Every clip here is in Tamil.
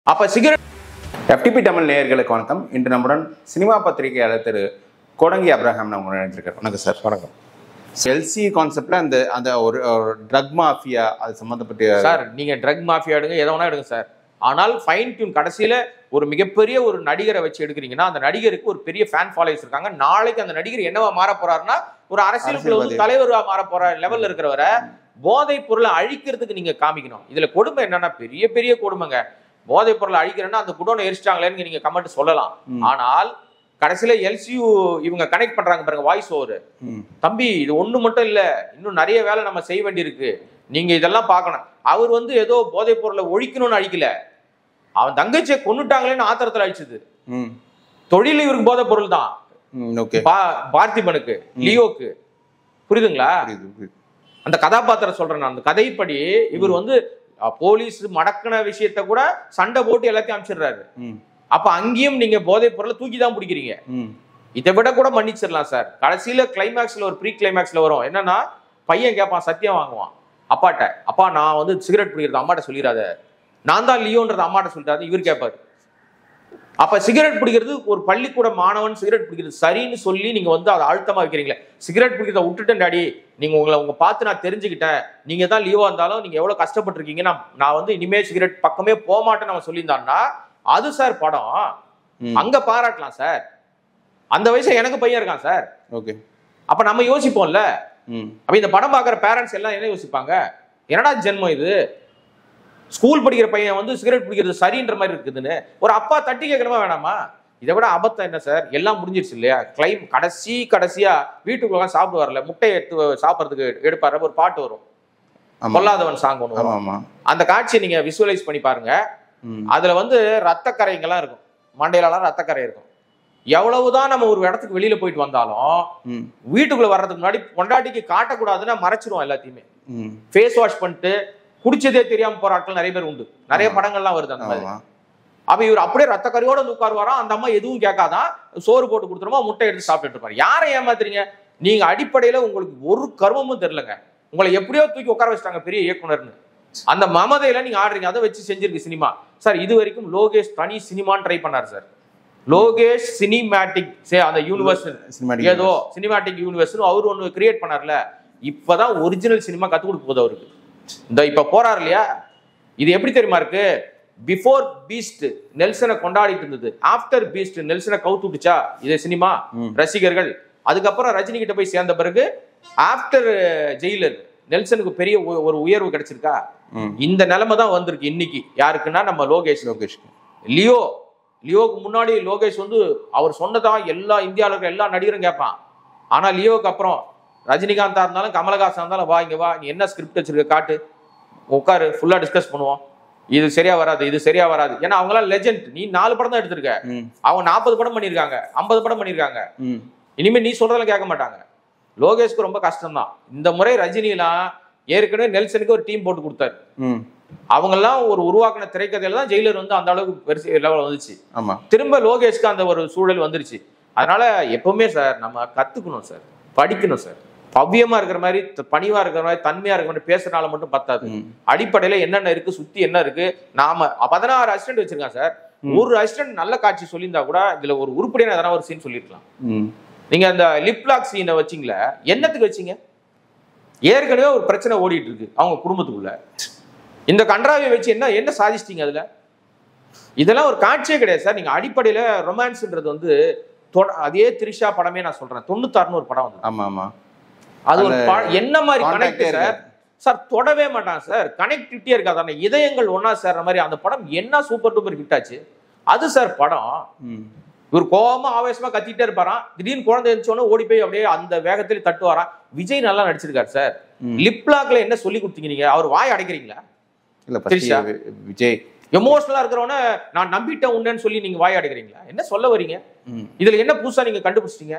அப்ப சிகரெட் எஃப்டிபி தமிழ் நேயர்களுக்கு வணக்கம் இன்று நம்முடன் சினிமா பத்திரிகையாளர் திரு கோடங்கி அப்ரஹாம் நம்ம நினைச்சிருக்காரு வணக்கம் சார் வணக்கம் எல்சி கான்செப்ட்ல அந்த அந்த ஒரு ட்ரக் மாஃபியா அது சம்மந்தப்பட்ட சார் நீங்க ட்ரக் மாஃபியா எடுங்க எதை வேணா எடுங்க சார் ஆனால் ஃபைன் டியூன் கடைசியில ஒரு மிகப்பெரிய ஒரு நடிகரை வச்சு எடுக்கிறீங்கன்னா அந்த நடிகருக்கு ஒரு பெரிய ஃபேன் ஃபாலோவர்ஸ் இருக்காங்க நாளைக்கு அந்த நடிகர் என்னவா மாற போறாருன்னா ஒரு அரசியலுக்குள்ள வந்து அரசியல்வாதி. தலைவரா மாற போற லெவல்ல இருக்கிறவரை போதைப் பொருளை அழிக்கிறதுக்கு நீங்க காமிக்கணும் இதுல கொடுமை என்னன்னா பெரிய பெரிய கொடுமைங்க போதைப் பொருளை அழிக்கிறேன்னா அந்த குடோனை எரிச்சிட்டாங்களேன்னு நீங்க கமெண்ட் சொல்லலாம் ம். ஆனால் கடைசியில எல்சியூ இவங்க கனெக்ட் பண்றாங்க பாருங்க வாய்ஸ் ஓவர் ம், தம்பி இது ஒண்ணு மட்டும் இல்ல இன்னும் நிறைய வேலை நம்ம செய்ய வேண்டியிருக்கு நீங்க இதெல்லாம் பார்க்கணும் அவர் வந்து ஏதோ போதைப் பொருளை ஒழிக்கணும்னு அழிக்கல அவன் தங்கச்சியை கொன்னுட்டாங்களேன்னு ஆத்திரத்துல அழிச்சது ம், தொழில் இவருக்கு போதைப் பொருள் தான் ம், ஓகே பா- பார்த்திபனுக்கு லியோக்கு புரியுதுங்களா புரியுது, புரியுது. அந்த கதாபாத்திரம் சொல்றேன் நான் அந்த கதைப்படி இவர் வந்து அஹ், போலீஸ் மடக்கின விஷயத்த கூட சண்டை போட்டு எல்லாத்தையும் அனுப்பிச்சிடுறாரு ம், அப்ப அங்கேயும் நீங்க போதைப் பொருளை தூக்கி தான் பிடிக்கிறீங்க ம், இதை விட கூட மன்னிச்சிடலாம் சார் கடைசியில கிளைமேக்ஸ்ல ஒரு ப்ரீ கிளைமேக்ஸ்ல வரும் என்னன்னா பையன் கேட்பான் சத்தியம் வாங்குவான் அப்பாட்ட அப்பா நான் வந்து சிகரெட் பிடிக்கிறது அம்மாட்ட சொல்லிடாத நான் தான் லியோன்றது அம்மாட்ட சொல்லிட்டாரு இவர் கேட்பாரு அப்ப சிகரெட் பிடிக்கிறது ஒரு பள்ளிக்கூட மாணவன் சிகரெட் பிடிக்கிறது சரின்னு சொல்லி நீங்க வந்து அதை அழுத்தமா வைக்கிறீங்களே சிகரெட் பிடிக்கிறத விட்டுட்டேன் டாடி நீங்க உங்களை உங்க பார்த்து நான் தெரிஞ்சுக்கிட்டேன் நீங்க தான் லியோவா இருந்தாலும் நீங்க எவ்வளவு கஷ்டப்பட்டிருக்கீங்க நான் நான் வந்து இனிமே சிகரெட் பக்கமே போக மாட்டேன்னு அவன் சொல்லியிருந்தான்னா அது சார் படம் ம், அங்க பாராட்டலாம் சார் அந்த வயசுல எனக்கு பையன் இருக்கான் சார் ஓகே அப்ப நம்ம யோசிப்போம்ல ம், அப்ப இந்த படம் பார்க்குற பேரண்ட்ஸ் எல்லாம் என்ன யோசிப்பாங்க என்னடா ஜென்மம் இது ஸ்கூல் படிக்கிற பையன் வந்து சிகரெட் பிடிக்கிறது சரின்ற மாதிரி இருக்குதுன்னு ஒரு அப்பா தட்டி கேட்கணுமா வேணாமா இதை விட அபத்தம் என்ன சார் எல்லாம் முடிஞ்சிருச்சு இல்லையா கிளைம் கடைசி கடைசியா வீட்டுக்குள்ள சாப்பிட்டு வரல முட்டையை எடுத்து சாப்பிட்றதுக்கு எடுப்பாரு ஒரு பாட்டு வரும் ஆமா பொல்லாதவன் சாங் ஒன்று ஆமா வரும் ஆமா அந்த காட்சியை நீங்க விசுவலைஸ் பண்ணி பாருங்க ம், அதுல வந்து ரத்தக்கரைங்கெல்லாம் இருக்கும் மண்டையிலலாம் ரத்தக்கரை இருக்கும் எவ்வளவுதான் நம்ம ஒரு இடத்துக்கு வெளியில போயிட்டு வந்தாலும் ம், வீட்டுக்குள்ள வர்றதுக்கு முன்னாடி பொண்டாட்டிக்கு காட்டக்கூடாதுன்னா மறைச்சிருவோம் எல்லாத்தையுமே ம், ஃபேஸ் வாஷ் பண்ணிட்டு குடிச்சதே தெரியாம போற ஆட்கள் நிறைய பேர் உண்டு நிறைய ஆமா. படங்கள்லாம் வருது அந்த மாதிரி ஆமா அப்ப இவர் அப்படியே ரத்தக்கரையோட வந்து உட்காருவாராம் அந்த அம்மா எதுவும் கேட்காதான் சோறு போட்டு கொடுத்துருமா முட்டை எடுத்து சாப்பிட்டுட்டு இருப்பாரு யாரை ஏமாத்துறீங்க நீங்க அடிப்படையில உங்களுக்கு ஒரு கர்மமும் தெரியலங்க உங்களை எப்படியோ தூக்கி உட்கார வச்சிட்டாங்க பெரிய இயக்குனர்னு அந்த மமதையில நீங்க ஆடுறீங்க அதை வச்சு செஞ்சிருக்கு சினிமா சார் இது வரைக்கும் லோகேஷ் தனி சினிமான்னு ட்ரை பண்ணார் சார் லோகேஷ் சினிமேட்டிக் சே அந்த யூனிவர்ஸ் சினிமாட்டிக் ஏதோ சினிமாட்டிக் யூனிவர்ஸ்னு அவர் ஒன்று கிரியேட் பண்ணார்ல இப்பதான் ஒரிஜினல் சினிமா கத்து கொடுக்க போகுது அவருக்கு இந்த இப்ப போறார் இல்லையா இது எப்படி தெரியுமா இருக்கு பிஃபோர் பீஸ்ட் நெல்சனை கொண்டாடிட்டு இருந்தது ஆஃப்டர் பீஸ்ட் நெல்சனை கவுத்து விட்டுச்சா இது சினிமா ம். ரசிகர்கள் அதுக்கப்புறம் ரஜினி கிட்ட போய் சேர்ந்த பிறகு ஆஃப்டர் ஜெயிலர் நெல்சனுக்கு பெரிய ஒ- ஒரு உயர்வு கிடைச்சிருக்கா ம், இந்த நிலைமை தான் வந்திருக்கு இன்னைக்கு யாருக்குன்னா நம்ம லோகேஷ் லோகேஷ் லியோ லியோவுக்கு முன்னாடி லோகேஷ் வந்து அவர் சொன்னதா எல்லா இந்தியாவில் இருக்கிற எல்லா நடிகரும் கேட்பான் ஆனா லியோவுக்கு அப்புறம் ரஜினிகாந்தா இருந்தாலும் கமலஹாசன் இருந்தாலும் வா இங்க வா நீ என்ன ஸ்கிரிப்ட் வச்சிருக்க காட்டு உட்காரு ஃபுல்லா டிஸ்கஸ் பண்ணுவோம் இது சரியா வராது இது சரியா வராது ஏன்னா அவங்களாம் லெஜெண்ட் நீ நாலு படம் தான் எடுத்திருக்க ம், அவங்க நாற்பது படம் பண்ணியிருக்காங்க ஐம்பது படம் பண்ணியிருக்காங்க ம், இனிமே நீ சொல்றதெல்லாம் கேட்க மாட்டாங்க லோகேஷ்க்கு ரொம்ப கஷ்டம்தான் இந்த முறை ரஜினிலாம் ஏற்கனவே நெல்சனுக்கு ஒரு டீம் போட்டு கொடுத்தாரு ம், அவங்கெல்லாம் ஒரு உருவாக்கின திரைக்கதையில தான் ஜெயிலர் வந்து அந்த அளவுக்கு பெருசு லெவல் வந்துச்சு ஆமா திரும்ப லோகேஷ்க்கு அந்த ஒரு சூழல் வந்துருச்சு அதனால எப்பவுமே சார் நம்ம கத்துக்கணும் சார் படிக்கணும் சார் பவ்யமா இருக்கிற மாதிரி த- பணிவா இருக்கிற மாதிரி தன்மையா இருக்கிற மாதிரி பேசுறதுனால மட்டும் பத்தாது ம், அடிப்படையில என்னென்ன இருக்கு சுத்தி என்ன இருக்கு நாம பதினாறு அசிஸ்டன்ட் வச்சிருக்கான் சார் ம். ஒரு அசிஸ்டன்ட் நல்ல காட்சி சொல்லியிருந்தா கூட இதுல ஒரு உருப்படியான எதனா ஒரு சீன் சொல்லிருக்கலாம் ம், நீங்க அந்த லிப்லாக் சீனை வச்சீங்களே என்னத்துக்கு வச்சீங்க ஏற்கனவே ஒரு பிரச்சனை ஓடிட்டு இருக்கு அவங்க குடும்பத்துக்குள்ள இந்த கன்றாவியை வச்சு என்ன என்ன சாதிச்சிட்டீங்க அதுல இதெல்லாம் ஒரு காட்சியே கிடையாது சார் நீங்க அடிப்படையில ரொமான்ஸ்ன்றது வந்து தொட- அதே திரிஷா படமே நான் சொல்றேன் தொண்ணூத்தாறுன்னு ஒரு படம் வந்து ஆமா ஆமா அது ஒரு பா- என்ன மாதிரி Contact கனெக்ட் ஏ சார் இருக்காது. சார் தொடவே மாட்டான் சார் கனெக்டிவிட்டியே இருக்காது ஆனா இதயங்கள் ஒண்ணா சேர்ற மாதிரி அந்த படம் என்ன சூப்பர் டூப்பர் ஹிட் ஆச்சு அது சார் படம் ம், இவர் கோவமா ஆவேசமா கத்திட்டே இருப்பாராம் திடீர்னு குழந்தை எழுந்தோடனே ஓடி போய் அப்படியே அந்த வேகத்துல தட்டுவாராம் விஜய் நல்லா நடிச்சிருக்காரு சார் ம். லிப்லாக்ல என்ன சொல்லி கொடுத்தீங்க நீங்க அவர் வாய் அடைக்கிறீங்களா இல்ல திரிஷா. ஃபர்ஸ்ட் வி- விஜய் எமோஷனலா இருக்கிறவன நான் நம்பிட்டேன் உண்டேன்னு சொல்லி நீங்க வாய் அடைக்கிறீங்களா என்ன சொல்ல வரீங்க ம், இதுல என்ன புதுசா நீங்க கண்டுபிடிச்சிட்டீங்க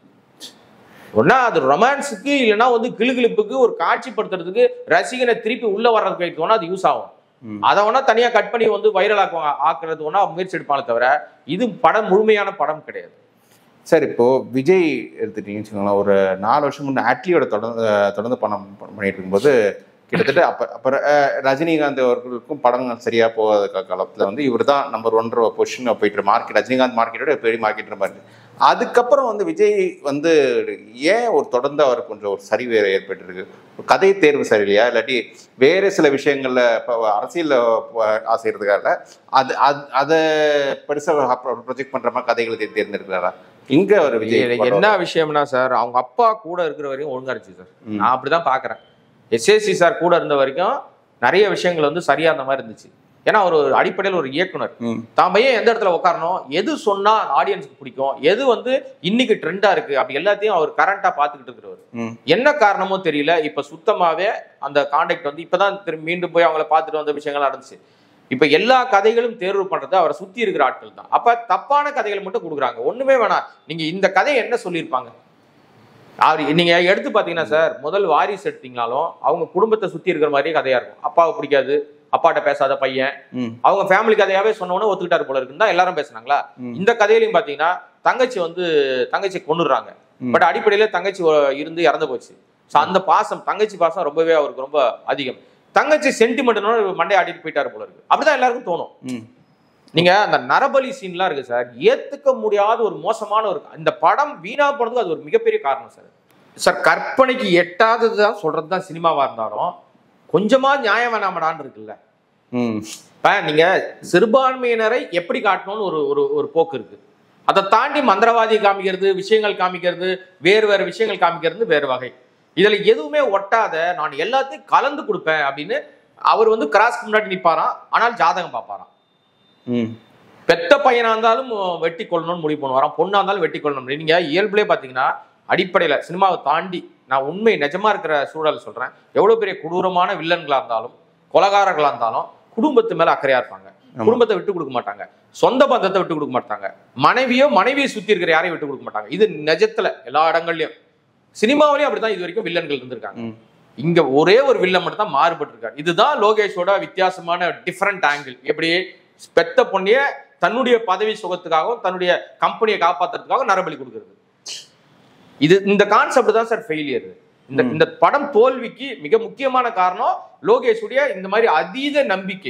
ஒன்னா அது ரொமான்ஸுக்கு இல்லைன்னா வந்து கிளுகிளுப்புக்கு ஒரு காட்சிப்படுத்துறதுக்கு ரசிகனை திருப்பி உள்ள வர்றதுக்கு வேணா அது யூஸ் ஆகும் ம். அதை வேணா தனியா கட் பண்ணி வந்து வைரல் ஆக்குவாங்க ஆக்குறது வேணா முயற்சி எடுப்பாங்களே தவிர இது படம் முழுமையான படம் கிடையாது சார் இப்போ விஜய் எடுத்துட்டீங்கன்னு வச்சுக்கோங்களேன் ஒரு நாலு வருஷம் முன்னே அட்லியோட தொடர்ந்து அஹ், தொடர்ந்து பணம் பண்ணிட்டு இருக்கும்போது கிட்டத்தட்ட அப்ப அப்புறம் அஹ், ரஜினிகாந்த் அவர்களுக்கும் படங்கள் சரியா போகாத கா- காலத்துல வந்து இவர் தான் நம்பர் ஒன்ற பொசிஷன் போயிட்டு மார்க்கெட் ரஜினிகாந்த் மார்க்கெட்டோட பெரிய மார்க்கெட் மாதிரி இருக்கு. அதுக்கப்புறம் வந்து விஜய் வந்து ஏன் ஒரு தொடர்ந்து அவர் கொஞ்சம் ஒரு சரிவு ஏற்பட்டிருக்கு ஒரு கதை தேர்வு சரியில்லையா இல்லாட்டி வேற சில விஷயங்கள்ல இப்போ அரசியல்ல ஆசை செய்யறதுக்காக அது அது அதை பெருசா ப்ரொஜெக்ட் பண்ற மாதிரி கதைகளை தே- தேர்ந்தெடுக்கிறாரா இங்க ஒரு விஜய் இதுல படம். என்ன விஷயம்னா சார் அவங்க அப்பா கூட இருக்கிற வரையும் ஒழுங்கா இருந்துச்சு சார் ம். நான் அப்படிதான் பாக்குறேன் எஸ்ஏசி சார் கூட இருந்த வரைக்கும் நிறைய விஷயங்கள் வந்து சரியா அந்த மாதிரி இருந்துச்சு ஏன்னா அவர் ஒரு அடிப்படையில் ஒரு இயக்குனர் ம். தான் பையன் எந்த இடத்துல உட்காரணும் எது சொன்னா ஆடியன்ஸ்க்கு பிடிக்கும் எது வந்து இன்னைக்கு ட்ரெண்டா இருக்கு அப்படி எல்லாத்தையும் அவர் கரண்டா பாத்துக்கிட்டு இருக்கிறவர் ம். என்ன காரணமோ தெரியல இப்ப சுத்தமாவே அந்த கான்டாக்ட் வந்து இப்பதான் திரும்பி மீண்டும் போய் அவங்கள பார்த்துட்டு வந்த விஷயங்கள் நடந்துச்சு இப்ப எல்லா கதைகளும் தேர்வு பண்றது அவரை சுத்தி இருக்கிற ஆட்கள் தான் அப்ப தப்பான கதைகள் மட்டும் கொடுக்குறாங்க ஒண்ணுமே வேணாம் நீங்க இந்த கதையை என்ன சொல்லியிருப்பாங்க அவர் நீங்க எடுத்து பாத்தீங்கன்னா சார் முதல் வாரிசு எடுத்தீங்கனாலும் அவங்க குடும்பத்தை சுத்தி இருக்கிற மாதிரியே கதையா இருக்கும் அப்பாவை பிடிக்காது அப்பாட்ட பேசாத பையன் ம். அவங்க ஃபேமிலி கதையாவே சொன்னவொன்னே ஒத்துக்கிட்டாரு போல இருக்குன்னு தான் எல்லாரும் பேசுனாங்களா ம். இந்த கதையிலையும் பாத்தீங்கன்னா தங்கச்சி வந்து தங்கச்சி கொண்டுடுறாங்க ம். பட் அடிப்படையில தங்கச்சி ஒ- இருந்து இறந்து போச்சு ஸோ அந்த பாசம் தங்கச்சி பாசம் ரொம்பவே அவருக்கு ரொம்ப அதிகம் தங்கச்சி சென்டிமெண்ட்னு மண்டை ஆடிட்டு போயிட்டாரு போல இருக்கு அப்படிதான் எல்லாருக்கும் தோணும் ம். நீங்க அந்த நரபலி சீன்லாம் இருக்கு சார் ஏத்துக்க முடியாத ஒரு மோசமான ஒரு இந்த படம் வீணா போனதுக்கு அது ஒரு மிகப்பெரிய காரணம் சார் சார் கற்பனைக்கு எட்டாதது தான் சொல்றது தான் சினிமாவா இருந்தாலும் கொஞ்சமா நியாயம் வேணாமடான்னு இருக்குல்ல ம். இப்ப நீங்க சிறுபான்மையினரை எப்படி காட்டணும்னு ஒரு ஒரு ஒரு போக்கு இருக்கு அதை தாண்டி மந்திரவாதி காமிக்கிறது விஷயங்கள் காமிக்கிறது வேறு வேறு விஷயங்கள் காமிக்கிறது வேறு வகை இதுல எதுவுமே ஒட்டாத நான் எல்லாத்தையும் கலந்து கொடுப்பேன் அப்படின்னு அவர் வந்து கிராஸ்க்கு முன்னாடி நிப்பாராம் ஆனால் ஜாதகம் பார்ப்பாராம் ம். பெத்த பையனா இருந்தாலும் வெட்டி கொள்ளணும்னு முடிவு பண்ணுவாராம் பொண்ணா இருந்தாலும் வெட்டி கொள்ளணும் நீங்க இயல்புலேயே பாத்தீங்கன்னா அடிப்படையில சினிமாவை தாண்டி நான் உண்மை நிஜமா இருக்கிற சூழல் சொல்றேன் எவ்வளவு பெரிய கொடூரமான வில்லன்களா இருந்தாலும் கொலகாரர்களா இருந்தாலும் குடும்பத்து மேல அக்கறையா இருப்பாங்க ஆமா. குடும்பத்தை விட்டு கொடுக்க மாட்டாங்க சொந்த பந்தத்தை விட்டு கொடுக்க மாட்டாங்க மனைவியோ மனைவியை சுத்தி இருக்கிற யாரையும் விட்டு கொடுக்க மாட்டாங்க இது நிஜத்துல எல்லா இடங்கள்லயும் சினிமாவிலயும் அப்படிதான் இது வரைக்கும் வில்லன்கள் இருந்திருக்காங்க ம். இங்க ஒரே ஒரு வில்லன் மட்டும் தான் மாறுபட்டிருக்காரு இதுதான் லோகேஷோட வித்தியாசமான டிஃப்ரெண்ட் ஆங்கிள் எப்படி பெத்த பொண்ணிய தன்னுடைய பதவி சுகத்துக்காகவும் தன்னுடைய கம்பெனியை காப்பாத்துறதுக்காகவும் நரபலி கொடுக்கிறது இது இந்த கான்செப்ட் தான் சார் ஃபெயிலியர் இந்த ம். இந்த படம் தோல்விக்கு மிக முக்கியமான காரணம் லோகேஷுடைய இந்த மாதிரி அதீத நம்பிக்கை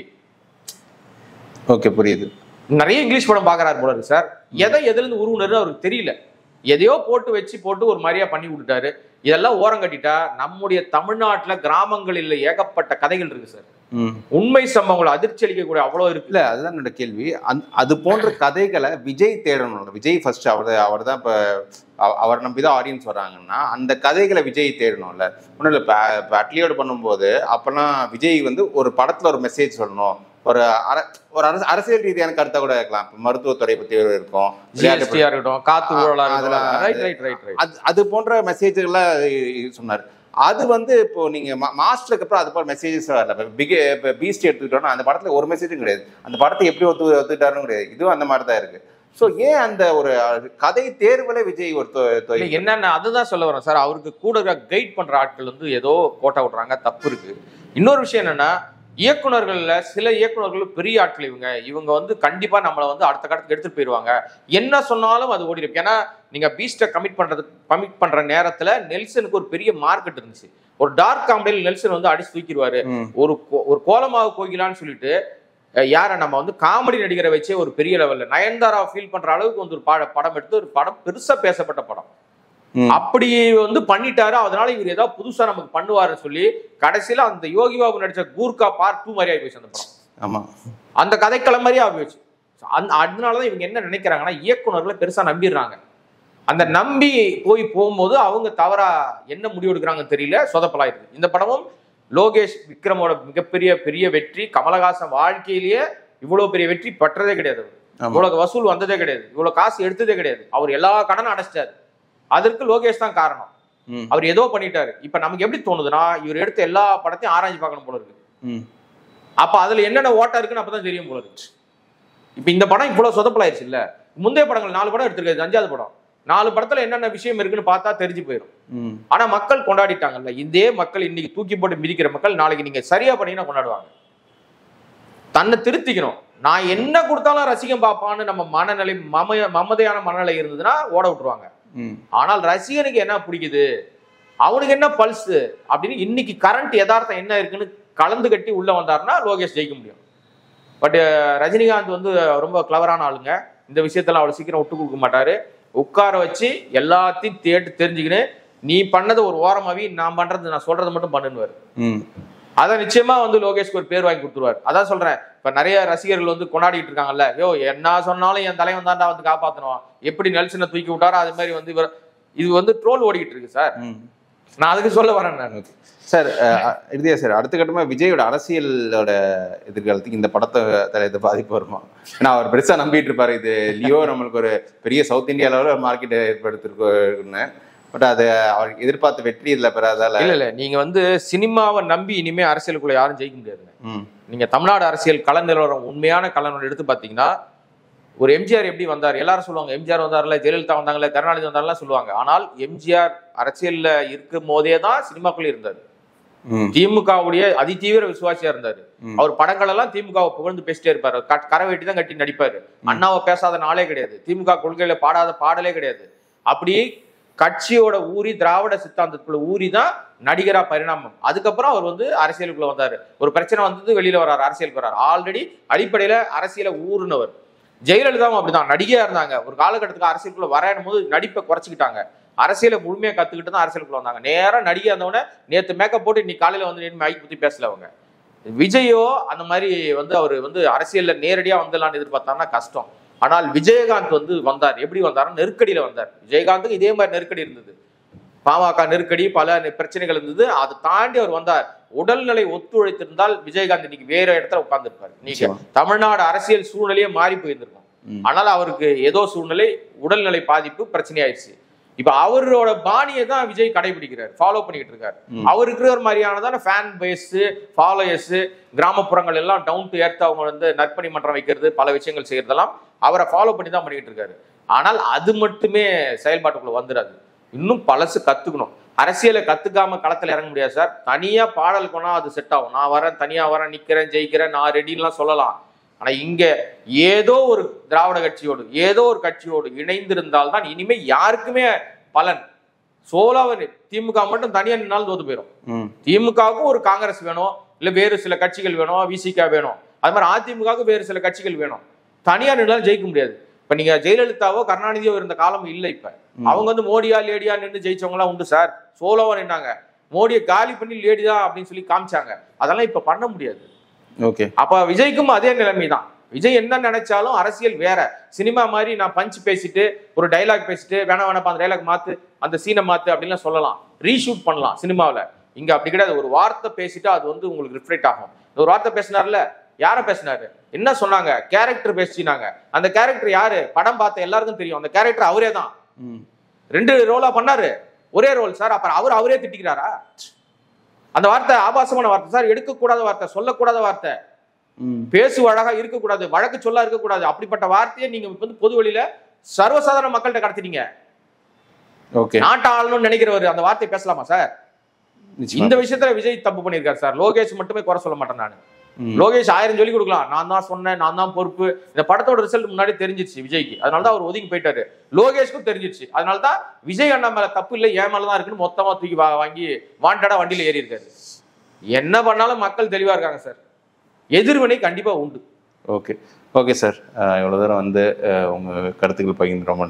ஓகே புரியுது நிறைய இங்கிலீஷ் படம் பாக்குறாரு போல இருக்கு சார் எதை எதுல இருந்து உருவுனர்னு அவருக்கு தெரியல எதையோ போட்டு வச்சு போட்டு ஒரு மாதிரியா பண்ணி விட்டுட்டாரு இதெல்லாம் ஓரம் கட்டிட்டா நம்முடைய தமிழ்நாட்டுல கிராமங்களில் ஏகப்பட்ட கதைகள் இருக்கு சார் ம். உண்மை சம்பவங்கள் அதிர்ச்சி அளிக்கக்கூடிய அவ்வளவு இருக்கு இல்ல அதுதான் என்னோட கேள்வி அந்- அது போன்ற கதைகளை விஜய் தேடணும் விஜய் ஃபர்ஸ்ட் அவர் அவர் தான் இப்போ அவர் நம்பி தான் ஆடியன்ஸ் வராங்கன்னா அந்த கதைகளை விஜய் தேடணும்ல ஒன்றும் இல்லை இப்போ இப்போ அட்லியோடு பண்ணும்போது அப்போல்லாம் விஜய் வந்து ஒரு படத்துல ஒரு மெசேஜ் சொல்லணும் ஒரு அர ஒரு அரசு அரசியல் ரீதியான கருத்தை கூட இருக்கலாம் இப்போ மருத்துவத்துறை பற்றி இருக்கும் விளையாட்டு ஜிஎஸ்டியா இருக்கட்டும் காத்து ஆ, ஊழலா அதுல இருக்கட்டும் ரைட் அது- ரைட் ரைட் ரைட் அது அது போன்ற மெசேஜ்களை சொன்னார் அது வந்து இப்போ நீங்க மா- மாஸ்டருக்கு அப்புறம் அது போல மெசேஜஸ் வரல இப்போ பிக் இப்போ பீஸ்ட் எடுத்துக்கிட்டோம்னா அந்த படத்துல ஒரு மெசேஜும் கிடையாது அந்த படத்தை எப்படி ஒத்து ஒத்துக்கிட்டாருன்னு கிடையாது இதுவும் அந்த மாதிரி தான் இருக்கு ஸோ ஏன் அந்த ஒரு அஹ், கதை தேர்வுல விஜய் ஒரு தொ- தொ- இல்ல என்னென்ன அதுதான் சொல்ல வரேன் சார் அவருக்கு கூட கைட் பண்ற ஆட்கள் வந்து ஏதோ கோட்டை விடுறாங்க தப்பு இருக்கு இன்னொரு விஷயம் என்னன்னா இயக்குனர்கள்ல சில இயக்குனர்கள் பெரிய ஆட்கள் இவங்க இவங்க வந்து கண்டிப்பா நம்மளை வந்து அடுத்த கட்டத்துக்கு எடுத்துட்டு போயிருவாங்க என்ன சொன்னாலும் அது ஓடி இருக்கு ஏன்னா நீங்க பீஸ்ட கமிட் பண்றது கமிட் பண்ற நேரத்துல நெல்சனுக்கு ஒரு பெரிய மார்க்கெட் இருந்துச்சு ஒரு டார்க் காமெடியில் நெல்சன் வந்து அடிச்சு தூக்கிடுவாரு ம், ஒரு கோ- ஒரு கோலமாவு கோகிலான்னு சொல்லிட்டு அஹ், யாரை நம்ம வந்து காமெடி நடிகரை வச்சே ஒரு பெரிய லெவல்ல நயன்தாரா ஃபீல் பண்ற அளவுக்கு வந்து ஒரு பட- படம் எடுத்து ஒரு படம் பெருசா பேசப்பட்ட படம் ம். அப்படி வந்து பண்ணிட்டாரு அதனால இவர் ஏதாவது புதுசா நமக்கு பண்ணுவாருன்னு சொல்லி கடைசியில அந்த யோகி பாபு நடிச்ச கூர்க்கா பார்ட் டூ மாதிரி ஆகி போச்சு அந்த படம் ஆமா அந்த கதைக்களம் மாதிரியே ஆகி போச்சு அந்த அதனாலதான் இவங்க என்ன நினைக்கிறாங்கன்னா இயக்குனர்களை பெருசா நம்பிடுறாங்க அந்த நம்பி போய் போகும்போது அவங்க தவறா என்ன முடிவு எடுக்கிறாங்கன்னு தெரியல சொதப்பலாயிருக்கு இந்த படமும் லோகேஷ் விக்ரமோட மிகப்பெரிய பெரிய வெற்றி கமலஹாசன் வாழ்க்கையிலேயே இவ்வளவு பெரிய வெற்றி பெற்றதே கிடையாது அவர். ஆமா இவ்வளவு வசூல் வந்ததே கிடையாது இவ்வளவு காசு எடுத்ததே கிடையாது அவர் எல்லா கடனும் அடைச்சிட்டாரு அதற்கு லோகேஷ் தான் காரணம் ம், அவர் ஏதோ பண்ணிட்டாரு இப்ப நமக்கு எப்படி தோணுதுன்னா இவர் எடுத்த எல்லா படத்தையும் ஆராய்ச்சி பார்க்கணும் போல இருக்கு ம், அப்ப அதுல என்னென்ன ஓட்டா இருக்குன்னு அப்பதான் தெரியும் போல இருக்கு இப்ப இந்த படம் இவ்வளவு சொதப்பலாயிருச்சு இல்ல முந்தைய படங்கள் நாலு படம் எடுத்திருக்காது அஞ்சாவது படம் நாலு படத்துல என்னென்ன விஷயம் இருக்குன்னு பார்த்தா தெரிஞ்சு போயிடும் ம். ஆனா மக்கள் கொண்டாடிட்டாங்கல்ல இதே மக்கள் இன்னைக்கு தூக்கி போட்டு மிதிக்கிற மக்கள் நாளைக்கு நீங்க சரியா பண்ணீங்கன்னா கொண்டாடுவாங்க தன்னை திருத்திக்கணும் நான் என்ன கொடுத்தாலும் ரசிகம் பார்ப்பான்னு நம்ம மனநிலை மம மமதையான மனநிலை இருந்ததுன்னா ஓட விட்டுருவாங்க ம். ஆனால் ரசிகனுக்கு என்ன பிடிக்குது அவனுக்கு என்ன பல்ஸ் அப்படின்னு இன்னைக்கு கரண்ட் யதார்த்தம் என்ன இருக்குன்னு கலந்து கட்டி உள்ள வந்தாருன்னா லோகேஷ் ஜெயிக்க முடியும் பட் ரஜினிகாந்த் வந்து ரொம்ப கிளவரான ஆளுங்க இந்த விஷயத்தெல்லாம் அவ்வளவு சீக்கிரம் விட்டு கொடுக்க மாட்டாரு உட்கார வச்சு எல்லாத்தையும் தேட்டு தெரிஞ்சுக்கின்னு நீ பண்ணதை ஒரு ஓரமாவி நான் பண்றது நான் சொல்றது மட்டும் பண்ணுவார் ம் அதான் நிச்சயமா வந்து லோகேஷ்க்கு ஒரு பேர் வாங்கி கொடுத்துருவார் அதான் சொல்றேன் இப்ப நிறைய ரசிகர்கள் வந்து கொண்டாடிட்டு இருக்காங்கல்ல யோ என்ன சொன்னாலும் என் தலைவன் தாண்டா வந்து காப்பாத்தணும் எப்படி நெல்சனை தூக்கி விட்டாரோ அது மாதிரி வந்து இவர் இது வந்து ட்ரோல் ஓடிக்கிட்டு இருக்கு சார் ம் நான் அதுக்கு சொல்ல வரேன் நான் சார் அஹ், இறுதியா சார் அடுத்த கட்டமா விஜயோட அரசியலோட எதிர்காலத்துக்கு இந்த படத்தை தல- இது பாதிப்பு வருமா ஏன்னா அவர் பெருசா நம்பிட்டு இருப்பாரு இது லியோ நம்மளுக்கு ஒரு பெரிய சவுத் இந்தியா லெவலில் மார்க்கெட் ஏற்படுத்திருக்குன்னு பட் அது அவர் எதிர்பார்த்த வெற்றி இதுல பெறாதால இல்ல இல்ல நீங்க வந்து சினிமாவை நம்பி இனிமே அரசியலுக்குள்ள யாரும் ஜெயிக்க முடியாதுங்க ம் நீங்க தமிழ்நாடு அரசியல் கள நிலவரம் உண்மையான கள நிலவரம் எடுத்து பாத்தீங்கன்னா ஒரு எம்ஜிஆர் எப்படி வந்தார் எல்லாரும் சொல்லுவாங்க எம்ஜிஆர் வந்தார்ல ஜெயலலிதா வந்தாங்கல்ல கருணாநிதி வந்தார்லாம் சொல்லுவாங்க ஆனால் எம்ஜிஆர் அரசியல்ல இருக்கும் போதே தான் சினிமாக்குள்ள இருந்தார் ம் திமுகவுடைய அதிதீவிர விசுவாசியா இருந்தாரு ம். அவர் படங்கள் எல்லாம் திமுகவை புகழ்ந்து பேசிட்டே இருப்பாரு க- கரை வெட்டி தான் கட்டி நடிப்பாரு அண்ணாவை பேசாத நாளே கிடையாது திமுக கொள்கையில பாடாத பாடலே கிடையாது அப்படி கட்சியோட ஊறி திராவிட சித்தாந்தத்துக்குள்ள ஊறி தான் நடிகரா பரிணாமம் அதுக்கப்புறம் அவர் வந்து அரசியலுக்குள்ள வந்தாரு ஒரு பிரச்சனை வந்தது வெளியில வர்றாரு அரசியலுக்கு வர்றாரு ஆல்ரெடி அடிப்படையில அரசியல ஊறுனவர் ஜெயலலிதாவும் அப்படிதான் நடிகையா இருந்தாங்க ஒரு காலகட்டத்துக்கு அரசியலுக்குள்ள வரணும் போது நடிப்பை குறைச்சிக்கிட்டாங்க அரசியலை முழுமையா கத்துக்கிட்டு தான் அரசியலுக்குள்ள வந்தாங்க நேரா நடிகை இருந்தவொடனே நேத்து மேக்கப் போட்டு இன்னைக்கு காலையில வந்து நின்னு மைக் பத்தி பேசல அவங்க விஜயோ அந்த மாதிரி வந்து அவர் வந்து அரசியல்ல நேரடியா வந்துடலாம்னு எதிர்பார்த்தாருன்னா கஷ்டம் ஆனால் விஜயகாந்த் வந்து வந்தார் எப்படி வந்தாருன்னா நெருக்கடியில வந்தார் விஜயகாந்துக்கு இதே மாதிரி நெருக்கடி இருந்தது பாமக நெருக்கடி பல நெ- பிரச்சனைகள் இருந்தது அதை தாண்டி அவர் வந்தார் உடல்நிலை ஒத்துழைத்திருந்தால் விஜயகாந்த் இன்னைக்கு வேற இடத்துல உட்கார்ந்துருப்பாரு நீங்க நிச்சயமா. தமிழ்நாடு அரசியல் சூழ்நிலையே மாறி போயிருந்திருக்கும் ம். ஆனால் அவருக்கு ஏதோ சூழ்நிலை உடல்நிலை பாதிப்பு பிரச்சனையாயிருச்சு இப்ப அவரோட பாணியை தான் விஜய் கடைபிடிக்கிறார் ஃபாலோ பண்ணிட்டு இருக்காரு ம். அவர் இருக்கிற மாதிரியானதான ஃபேன் பேஸ் ஃபாலோயர்ஸ் கிராமப்புறங்கள் எல்லாம் டவுன் டு எர்த் அவங்க வந்து நற்பணி மன்றம் வைக்கிறது பல விஷயங்கள் செய்யறதெல்லாம் அவரை ஃபாலோ பண்ணி தான் பண்ணிட்டு இருக்காரு ஆனால் அது மட்டுமே செயல்பாட்டுக்குள்ள வந்துடாது இன்னும் பழசு கத்துக்கணும் அரசியலை கத்துக்காம களத்துல இறங்க முடியாது சார் தனியா பாடல் போனா அது செட் ஆகும் நான் வரேன் தனியா வரேன் நிக்கிறேன் ஜெயிக்கிறேன் நான் ரெடின்லாம் சொல்லலாம் ஆனா இங்க ஏதோ ஒரு திராவிட கட்சியோடு ஏதோ ஒரு கட்சியோடு இணைந்திருந்தால் தான் இனிமே யாருக்குமே பலன் சோலாவன் திமுக மட்டும் தனியா நின்னாலும் தோத்து போயிடும் ம் திமுகவுக்கும் ஒரு காங்கிரஸ் வேணும் இல்ல வேறு சில கட்சிகள் வேணும் விசிகா வேணும் அது மாதிரி அதிமுகவுக்கு வேறு சில கட்சிகள் வேணும் தனியா நின்னாலும் ஜெயிக்க முடியாது இப்ப நீங்க ஜெயலலிதாவோ கருணாநிதியோ இருந்த காலம் இல்ல இப்ப அவங்க வந்து மோடியா லேடியா நின்று ஜெயிச்சவங்க எல்லாம் உண்டு சார் சோலோவா நின்னாங்க மோடியை காலி பண்ணி லேடி தான் அப்படின்னு சொல்லி காமிச்சாங்க அதெல்லாம் இப்ப பண்ண முடியாது ஓகே அப்ப விஜய்க்கும் அதே நிலைமை தான் விஜய் என்ன நினைச்சாலும் அரசியல் வேற சினிமா மாதிரி நான் பஞ்ச் பேசிட்டு ஒரு டைலாக் பேசிட்டு வேணா வேணாப்பா அந்த டைலாக் மாத்து அந்த சீனை மாத்து அப்படின்லாம் சொல்லலாம் ரீஷூட் பண்ணலாம் சினிமாவில் இங்க அப்படி கிடையாது ஒரு வார்த்தை பேசிட்டா அது வந்து உங்களுக்கு ரிஃப்ளெக்ட் ஆகும் ஒரு வார்த்தை பேசினார்ல யார பேசினாரு என்ன சொன்னாங்க கேரக்டர் பேசினாங்க அந்த கேரக்டர் யாரு படம் பார்த்த எல்லாருக்கும் தெரியும் அந்த கேரக்டர் அவரே தான் ம் ரெண்டு ரோலா பண்ணாரு ஒரே ரோல் சார் அப்புறம் அவர் அவரே திட்டிக்கிறாரா அந்த வார்த்தை ஆபாசமான வார்த்தை சார் எடுக்கக்கூடாத வார்த்தை சொல்லக்கூடாத வார்த்தை ம் பேசு அழகா இருக்கக்கூடாது வழக்கு சொல்ல இருக்கக்கூடாது அப்படிப்பட்ட வார்த்தையை நீங்க வந்து பொது வழியில சர்வசாதாரண மக்கள்கிட்ட கடத்திட்டீங்க ஓகே நாட்டை ஆளணும்னு நினைக்கிறவர் அந்த வார்த்தை பேசலாமா சார் நிச்சயமா. இந்த விஷயத்துல விஜய் தப்பு பண்ணியிருக்காரு சார் லோகேஷ் மட்டுமே குறை சொல்ல மாட்டேன் நான் ம். லோகேஷ் ஆயிரம் சொல்லி கொடுக்கலாம் நான் தான் சொன்னேன் நான் தான் பொறுப்பு இந்த படத்தோட ரிசல்ட் முன்னாடி தெரிஞ்சிருச்சு விஜய்க்கு அதனால தான் அவர் ஒதுங்கி போயிட்டாரு லோகேஷ்க்கும் தெரிஞ்சிருச்சு அதனால தான் விஜய் அண்ணா மேல தப்பு இல்லை ஏன் மேல தான் இருக்குன்னு மொத்தமா தூக்கி வா- வாங்கி வாண்டடா வண்டியில ஏறி இருக்காரு என்ன பண்ணாலும் மக்கள் தெளிவா இருக்காங்க சார் எதிர்வினை கண்டிப்பா உண்டு ஓகே ஓகே சார் இவ்வளோ தூரம் வந்து அஹ், உங்க கருத்துக்கள் பகிர்ந்து ரொம்ப